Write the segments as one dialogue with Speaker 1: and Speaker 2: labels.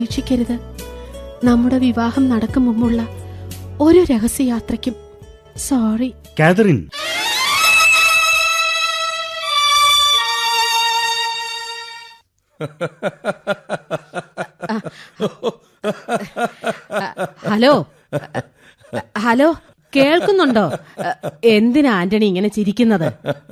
Speaker 1: പ്രതീക്ഷിക്കരുത് നമ്മുടെ വിവാഹം നടക്കും മുമ്പുള്ള ഒരു രഹസ്യയാത്രയ്ക്കും സോറി
Speaker 2: കാതറിൻ
Speaker 1: ഹലോ ഹലോ കേൾക്കുന്നുണ്ടോ എന്തിനാ ആന്റണി ഇങ്ങനെ ചിരിക്കുന്നത്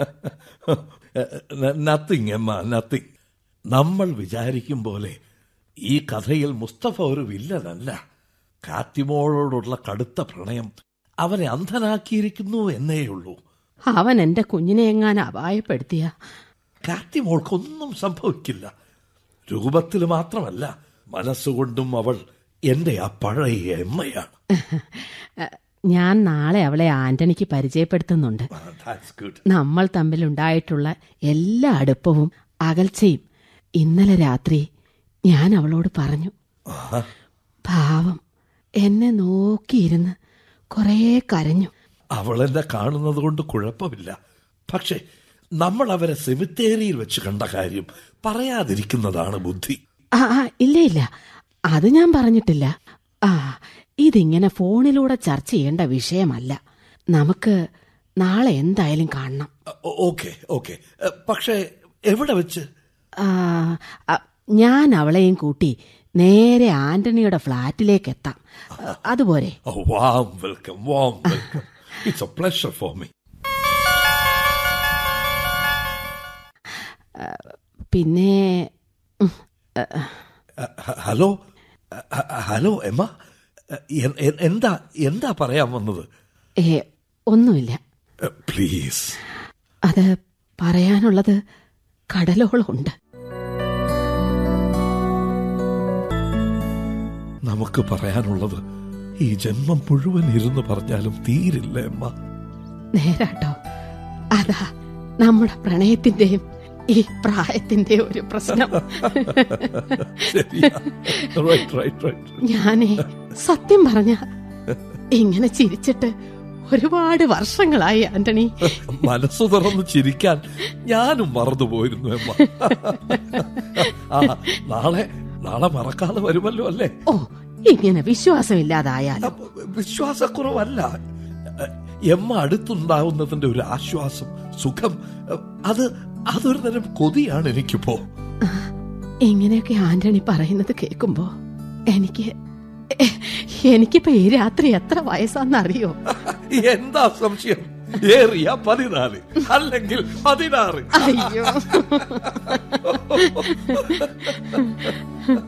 Speaker 3: നത്തിങ് എമ്മ നത്തിങ് നമ്മൾ വിചാരിക്കും പോലെ ഈ കഥയിൽ മുസ്തഫ ഒരു വില്ലനല്ല കാത്തിമോളോടുള്ള കടുത്ത പ്രണയം അവനെ അന്ധനാക്കിയിരിക്കുന്നു എന്നേയുള്ളൂ
Speaker 1: അവൻ എന്റെ കുഞ്ഞിനെ എങ്ങാൻ അപായപ്പെടുത്തിയ
Speaker 3: കാത്തിമോൾക്കൊന്നും സംഭവിക്കില്ല രൂപത്തിൽ മാത്രമല്ല മനസ്സുകൊണ്ടും അവൾ എന്റെ ആ പഴയ എമ്മയാണ്
Speaker 1: ഞാൻ നാളെ അവളെ ആന്റണിക്ക് പരിചയപ്പെടുത്തുന്നുണ്ട്
Speaker 3: That's good.
Speaker 1: നമ്മൾ തമ്മിലുണ്ടായിട്ടുള്ള എല്ലാ അടുപ്പവും അകൽച്ചയും ഇന്നലെ രാത്രി ഞാൻ അവളോട് പറഞ്ഞു
Speaker 3: ആഹാ.
Speaker 1: പാവം എന്നെ നോക്കിയിരുന്ന് കുറേ കരഞ്ഞു
Speaker 3: അവൾ എന്നെ കാണുന്നത് കൊണ്ട് കുഴപ്പമില്ല പക്ഷേ നമ്മൾ അവരെ സെമിത്തേരിയിൽ വെച്ച് കണ്ട കാര്യം പറയാതിരിക്കുന്നതാണ് ബുദ്ധി
Speaker 1: ആ ആ, ഇല്ല ഇല്ല അത് ഞാൻ പറഞ്ഞിട്ടില്ല ആ ഇതിങ്ങനെ ഫോണിലൂടെ ചർച്ച ചെയ്യേണ്ട വിഷയമല്ല നമുക്ക് നാളെ എന്തായാലും കാണണം
Speaker 3: ഓ- ഓക്കെ ഓക്കെ എ, പക്ഷേ എവിടെ വെച്ച്
Speaker 1: ആ, ആ, ഞാൻ അവളെയും കൂട്ടി നേരെ ആന്റണിയുടെ ഫ്ലാറ്റിലേക്ക് എത്താം അതുപോലെ
Speaker 3: warm welcome warm welcome it's a pleasure for me
Speaker 1: പിന്നെ ഉം,
Speaker 3: ഹലോ ഹ- ഹലോ എമ്മ എ- എ- എന്താ എന്താ പറയാൻ വന്നത്
Speaker 1: ഏ ഒന്നുമില്ല
Speaker 3: പ്ലീസ്
Speaker 1: അത് പറയാനുള്ളത് കടലോളമുണ്ട്
Speaker 3: നമുക്ക് പറയാനുള്ളത് ഈ ജന്മം മുഴുവൻ ഇരുന്ന് പറഞ്ഞാലും തീരില്ല എമ്മ
Speaker 1: നേരാട്ടോ അതാ നമ്മുടെ പ്രണയത്തിന്റെയും ഈ പ്രായത്തിന്റെ ഒരു പ്രശ്നം
Speaker 3: ശരിയാ റൈറ്റ് റൈറ്റ് റൈറ്റ്
Speaker 1: ഞാനേ സത്യം പറഞ്ഞ ഇങ്ങനെ ചിരിച്ചിട്ട് ഒരുപാട് വർഷങ്ങളായി ആന്റണി
Speaker 3: മനസ്സു തുറന്ന് ചിരിക്കാൻ ഞാനും മറന്നുപോയിരുന്നു എമ്മ ആ നാളെ നാളെ മറക്കാതെ വരുമല്ലോ അല്ലേ
Speaker 1: ഓ ഇങ്ങനെ വിശ്വാസമില്ലാതായാലും
Speaker 3: അപ്പൊ വിശ്വാസക്കുറവല്ല എമ്മ അടുത്തുണ്ടാവുന്നതിന്റെ ഒരു ആശ്വാസം സുഖം അത് അതൊരു തരം കൊതിയാണ് എനിക്കിപ്പോ
Speaker 1: ഇങ്ങനെയൊക്കെ ആന്റണി പറയുന്നത് കേൾക്കുമ്പോ എനിക്ക് എ- എനിക്കിപ്പോ ഈ രാത്രി എത്ര വയസ്സാന്നറിയോ
Speaker 3: എന്താ സംശയം ഏറിയ പതിനാല് അല്ലെങ്കിൽ പതിനാറ്
Speaker 1: അയ്യോ